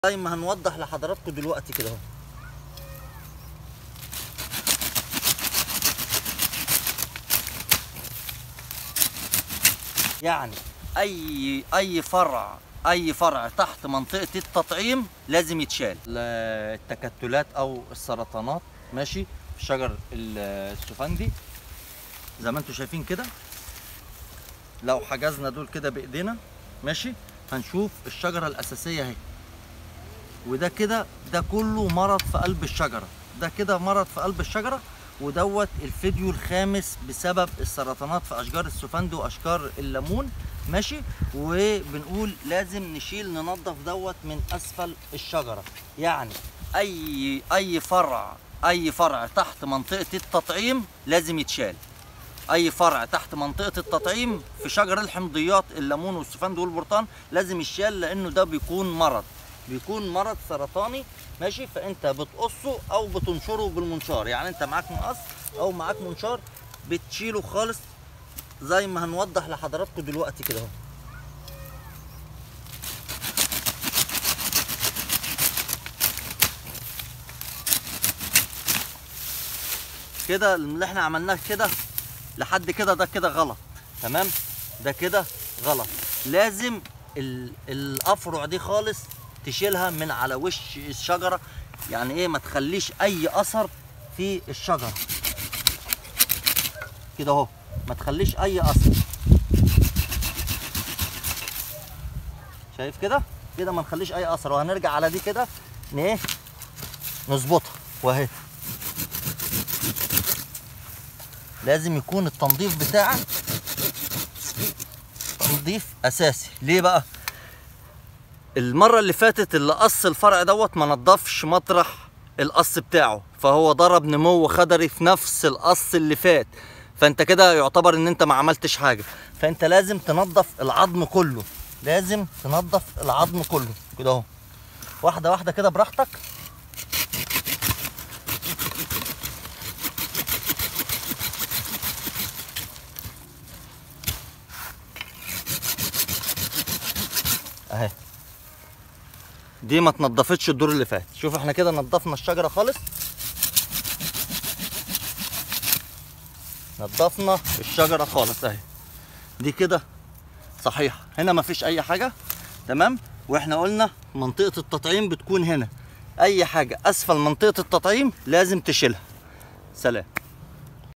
زي ما هنوضح لحضراتكم دلوقتي كده اهو يعني اي اي فرع اي فرع تحت منطقه التطعيم لازم يتشال ال- التكتلات او السرطانات ماشي في شجر ال- السفندي زي ما انتم شايفين كده لو حجزنا دول كده بايدينا ماشي هنشوف الشجره الاساسيه اهي وده كده ده كله مرض في قلب الشجره ده كده مرض في قلب الشجره ودوت الفيديو الخامس بسبب السرطانات في اشجار السفند واشجار الليمون ماشي وبنقول لازم نشيل ننظف دوت من اسفل الشجره يعني اي اي فرع اي فرع تحت منطقه التطعيم لازم يتشال اي فرع تحت منطقه التطعيم في شجر الحمضيات الليمون والسفند والبرتقال لازم يشال لانه ده بيكون مرض بيكون مرض سرطاني ماشي فانت بتقصه او بتنشره بالمنشار يعني انت معاك مقص او معاك منشار بتشيله خالص زي ما هنوضح لحضراتكم دلوقتي كده اهو كده اللي احنا عملناه كده لحد كده ده كده غلط تمام ده كده غلط لازم ال- الافرع دي خالص تشيلها من على وش الشجره يعني ايه ما تخليش اي اثر في الشجره كده اهو ما تخليش اي اثر شايف كده كده ما نخليش اي اثر وهنرجع على دي كده ن- ايه نظبطها واهي لازم يكون التنظيف بتاعك تنظيف اساسي ليه بقى المره اللي فاتت اللي قص الفرع دوت ما نضفش مطرح القص بتاعه فهو ضرب نمو خضري في نفس القص اللي فات فانت كده يعتبر ان انت ما عملتش حاجه فانت لازم تنظف العظم كله لازم تنظف العظم كله كده اهو واحده واحده كده براحتك اهي دي ما اتنضفتش الدور اللي فات شوف احنا كده نضفنا الشجره خالص نضفنا الشجره خالص اهي دي كده صحيحه هنا ما فيش اي حاجه تمام واحنا قلنا منطقه التطعيم بتكون هنا اي حاجه اسفل منطقه التطعيم لازم تشيلها سلام